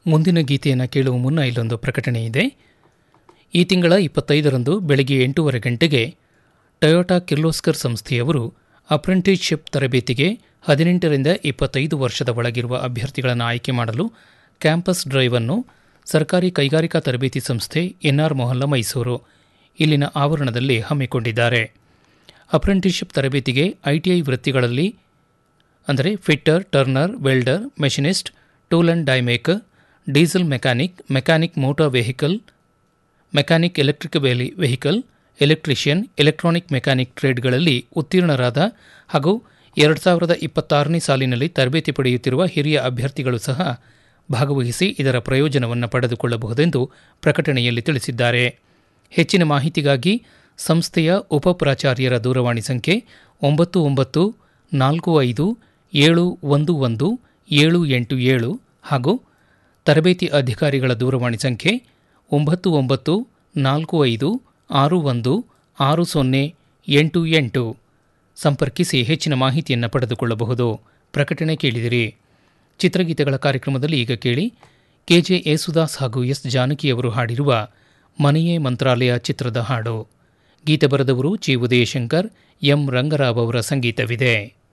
ಮುಂದಿನ ಗೀತೆಯನ್ನು ಕೇಳುವ ಮುನ್ನ ಇಲ್ಲೊಂದು ಪ್ರಕಟಣೆ ಇದೆ ಈ ತಿಂಗಳ ಇಪ್ಪತ್ತೈದರಂದು ಬೆಳಗ್ಗೆ ಎಂಟೂವರೆ ಗಂಟೆಗೆ ಟೊಯೋಟಾ ಕಿರ್ಲೋಸ್ಕರ್ ಸಂಸ್ಥೆಯವರು ಅಪ್ರೆಂಟಿಸ್ಶಿಪ್ ತರಬೇತಿಗೆ ಹದಿನೆಂಟರಿಂದ ಇಪ್ಪತ್ತೈದು ವರ್ಷದ ಒಳಗಿರುವ ಅಭ್ಯರ್ಥಿಗಳನ್ನು ಆಯ್ಕೆ ಮಾಡಲು ಕ್ಯಾಂಪಸ್ ಡ್ರೈವ್ ಅನ್ನು ಸರ್ಕಾರಿ ಕೈಗಾರಿಕಾ ತರಬೇತಿ ಸಂಸ್ಥೆ ಎನ್ಆರ್ ಮೊಹಲ್ಲ ಮೈಸೂರು ಇಲ್ಲಿನ ಆವರಣದಲ್ಲಿ ಹಮ್ಮಿಕೊಂಡಿದ್ದಾರೆ ಅಪ್ರೆಂಟಿಸ್ಶಿಪ್ ತರಬೇತಿಗೆ ಐಟಿಐ ವೃತ್ತಿಗಳಲ್ಲಿ ಅಂದರೆ fitter turner welder machinist tool and die maker diesel mechanic mechanic motor vehicle mechanic electric ವೆಲಿ ವೆಹಿಕಲ್ ಎಲೆಕ್ಟ್ರಿಷಿಯನ್ ಎಲೆಕ್ಟ್ರಾನಿಕ್ ಮೆಕ್ಯಾನಿಕ್ ಟ್ರೇಡ್ಗಳಲ್ಲಿ ಉತ್ತೀರ್ಣರಾದ ಹಾಗೂ ಎರಡು ಸಾವಿರದ ಇಪ್ಪತ್ತಾರನೇ ಸಾಲಿನಲ್ಲಿ ತರಬೇತಿ ಪಡೆಯುತ್ತಿರುವ ಹಿರಿಯ ಅಭ್ಯರ್ಥಿಗಳು ಸಹ ಭಾಗವಹಿಸಿ ಇದರ ಪ್ರಯೋಜನವನ್ನು ಪಡೆದುಕೊಳ್ಳಬಹುದೆಂದು ಪ್ರಕಟಣೆಯಲ್ಲಿ ತಿಳಿಸಿದ್ದಾರೆ ಹೆಚ್ಚಿನ ಮಾಹಿತಿಗಾಗಿ ಸಂಸ್ಥೆಯ ಉಪ ಪ್ರಾಚಾರ್ಯರ ದೂರವಾಣಿ ಸಂಖ್ಯೆ ಒಂಬತ್ತು ಒಂಬತ್ತು ನಾಲ್ಕು ಐದು ಏಳು ಒಂದು ಒಂದು ಏಳು ಎಂಟು ಏಳು ಹಾಗೂ ತರಬೇತಿ ಅಧಿಕಾರಿಗಳ ದೂರವಾಣಿ ಸಂಖ್ಯೆ ಒಂಬತ್ತು ಒಂಬತ್ತು ನಾಲ್ಕು ಐದು ಆರು ಒಂದು ಆರು ಸೊನ್ನೆ ಎಂಟು ಎಂಟು ಸಂಪರ್ಕಿಸಿ ಹೆಚ್ಚಿನ ಮಾಹಿತಿಯನ್ನು ಪಡೆದುಕೊಳ್ಳಬಹುದು ಪ್ರಕಟಣೆ ಕೇಳಿದಿರಿ ಚಿತ್ರಗೀತೆಗಳ ಕಾರ್ಯಕ್ರಮದಲ್ಲಿ ಈಗ ಕೇಳಿ ಕೆಜೆ ಯೇಸುದಾಸ್ ಹಾಗೂ ಎಸ್ ಜಾನಕಿಯವರು ಹಾಡಿರುವ ಮನೆಯೇ ಮಂತ್ರಾಲಯ ಚಿತ್ರದ ಹಾಡು ಗೀತೆ ಬರೆದವರು ಜಿ ಉದಯಶಂಕರ್ ಎಂ ರಂಗರಾವ್ ಅವರ ಸಂಗೀತವಿದೆ